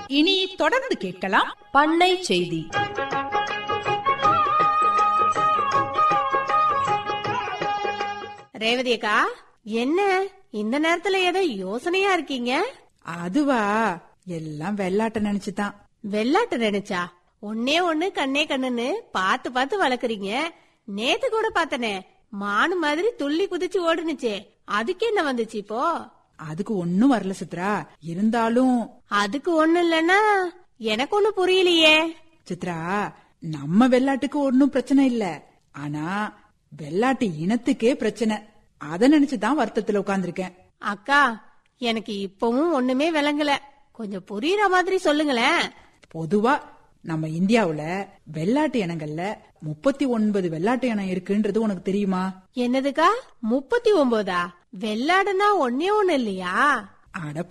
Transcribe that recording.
இனி தொடர்ந்து கேட்கலாம் பண்ணை செய்தி ரேவதி அக்கா என்ன இந்த நேரத்துல ஏதோ யோசனையா இருக்கீங்க அதுவா எல்லாம் வெள்ளாட்ட நினைச்சுதான் வெள்ளாட்டு நினைச்சா ஒன்னே ஒண்ணு கண்ணே கண்ணுன்னு பாத்து பாத்து வளர்க்குறீங்க நேத்து கூட பார்த்தனே மானு மாதிரி துள்ளி குதிச்சு ஓடுனுச்சே அதுக்கு என்ன வந்துச்சு இப்போ அதுக்கு ஒண்ணும் வரல சித்ரா இருந்தாலும் அதுக்கு ஒண்ணு இல்லன்னா எனக்கு ஒண்ணு புரியலையே சித்ரா நம்ம வெள்ளாட்டுக்கு ஒண்ணும் பிரச்சனை இல்ல ஆனா வெள்ளாட்டு இனத்துக்கே பிரச்சனை அத நினைச்சுதான் வருத்தத்துல உட்கார்ந்திருக்கேன் அக்கா எனக்கு இப்பவும் ஒண்ணுமே விளங்கல கொஞ்சம் புரியுற மாதிரி சொல்லுங்களேன் பொதுவா நம்ம இந்தியாவுல வெள்ளாட்டு இனங்கள்ல முப்பத்தி ஒன்பது வெள்ளாட்டு இனம் இருக்குன்றது உனக்கு தெரியுமா என்னதுக்கா முப்பத்தி ஒன்பதா வெள்ளாடுனா ஒன்னே ஒண்ணு இல்லையா அட